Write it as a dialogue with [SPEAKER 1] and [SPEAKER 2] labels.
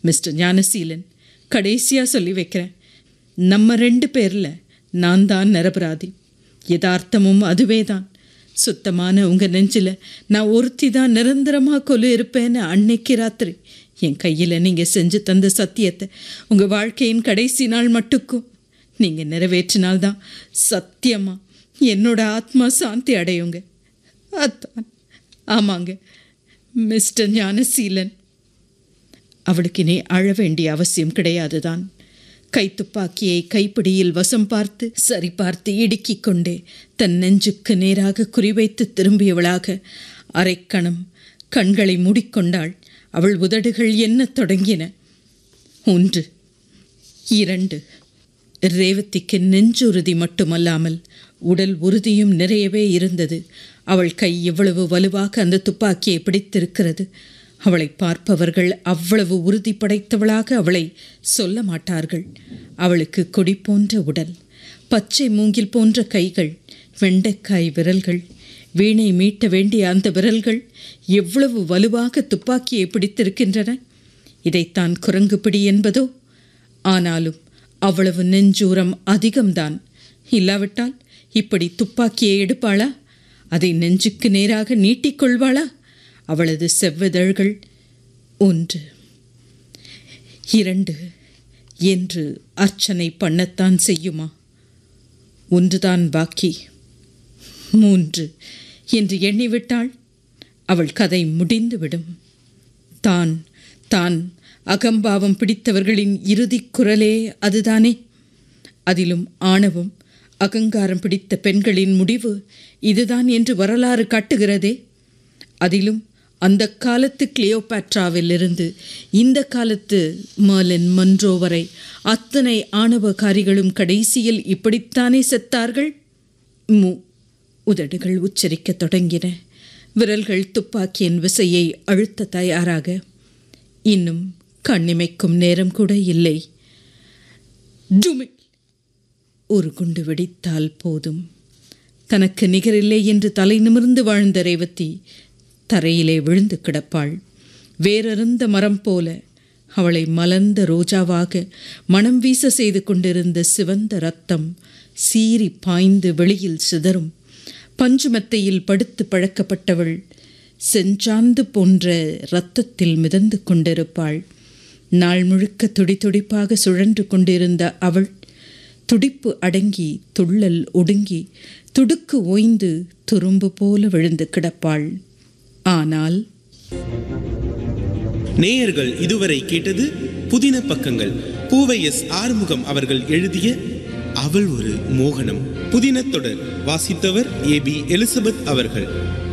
[SPEAKER 1] mister Gnanaseelan கடைசியாக சொல்லி வைக்கிறேன் நம்ம ரெண்டு பேரில் நான் தான் நிரபராதி யதார்த்தமும் அதுவே தான் சுத்தமான உங்கள் நெஞ்சில் நான் ஒருத்தி தான் நிரந்தரமாக கொலு இருப்பேன்னு அன்னைக்கு ராத்திரி என் கையில் நீங்கள் செஞ்சு தந்த சத்தியத்தை உங்கள் வாழ்க்கையின் கடைசி நாள் மட்டுக்கும் நீங்கள் நிறைவேற்றினால்தான் சத்தியமாக என்னோட ஆத்மா சாந்தி அடையுங்க அதான் ஆமாங்க மிஸ்டர் ஞானசீலன் அவளுக்கு இனி அழ வேண்டிய அவசியம் கிடையாதுதான் கைத்துப்பாக்கியை கைப்பிடியில் வசம் பார்த்து சரி பார்த்து இடுக்கிக் கொண்டே தன் நெஞ்சுக்கு நேராக குறிவைத்து திரும்பியவளாக அரைக்கணம் கண்களை மூடிக்கொண்டாள் அவள் உதடுகள் எண்ணத் தொடங்கின ஒன்று இரண்டு ரேவதிக்கு நெஞ்சுறுதி மட்டுமல்லாமல் உடல் உறுதியும் நிறையவே இருந்தது அவள் கை எவ்வளவு வலுவாக அந்த துப்பாக்கியை பிடித்திருக்கிறது அவளை பார்ப்பவர்கள் அவ்வளவு உறுதி படைத்தவளாக அவளை சொல்ல மாட்டார்கள் அவளுக்கு கொடி போன்ற உடல் பச்சை மூங்கில் போன்ற கைகள் வெண்டைக்காய் விரல்கள் வீணை மீட்ட வேண்டிய அந்த விரல்கள் எவ்வளவு வலுவாக துப்பாக்கியை பிடித்திருக்கின்றன இதைத்தான் குரங்கு பிடி என்பதோ ஆனாலும் அவ்வளவு நெஞ்சூரம் அதிகம்தான் இல்லாவிட்டால் இப்படி துப்பாக்கியை எடுப்பாளா அதை நெஞ்சுக்கு நேராக நீட்டிக்கொள்வாளா அவளது செவ்விதழ்கள் ஒன்று இரண்டு என்று அர்ச்சனை பண்ணத்தான் செய்யுமா ஒன்றுதான் பாக்கி மூன்று என்று எண்ணிவிட்டாள் அவள் கதை முடிந்துவிடும் தான் தான் அகம்பாவம் பிடித்தவர்களின் இறுதிக் குரலே அதுதானே அதிலும் ஆணவம் அகங்காரம் பிடித்த பெண்களின் முடிவு இதுதான் என்று வரலாறு காட்டுகிறதே அதிலும் அந்த காலத்து கிளியோபாட்ராவிலிருந்து இந்த காலத்து மர்லின் மன்றோ வரை அத்தனை ஆணவகாரிகளும் கடைசியில் இப்படித்தானே செத்தார்கள் மு உதடுகள் உச்சரிக்கத் தொடங்கின விரல்கள் துப்பாக்கியின் விசையை அழுத்த தயாராக இன்னும் கண்ணிமைக்கும் நேரம் கூட இல்லை டுமில் ஒரு குண்டு வெடித்தால் போதும் தனக்கு நிகரில்லை என்று தலை நிமிர்ந்து வாழ்ந்த ரேவதி தரையிலே விழுந்து கிடப்பாள் வேறறுந்த மரம் போல அவளை மலர்ந்த ரோஜாவாக மனம் வீச செய்து கொண்டிருந்த சிவந்த ரத்தம் சீறி பாய்ந்து வெளியில் சிதறும் பஞ்சுமெத்தையில் படுத்து பழக்கப்பட்டவள் செஞ்சாந்து போன்ற இரத்தத்தில் மிதந்து கொண்டிருப்பாள் நாள் முழுக்க துடிதுடிப்பாக சுழன்று கொண்டிருந்த அவள் துடிப்பு அடங்கி துள்ளல் ஒடுங்கி துடுக்கு ஓய்ந்து துரும்பு போல விழுந்து கிடப்பாள் ஆனால்
[SPEAKER 2] நேயர்கள் இதுவரை கேட்டது புதின பக்கங்கள் பூவை எஸ் ஆறுமுகம் அவர்கள் எழுதிய அவள் ஒரு மோகனம் புதின தொடர் வாசித்தவர் ஏ பி எலிசபெத் அவர்கள்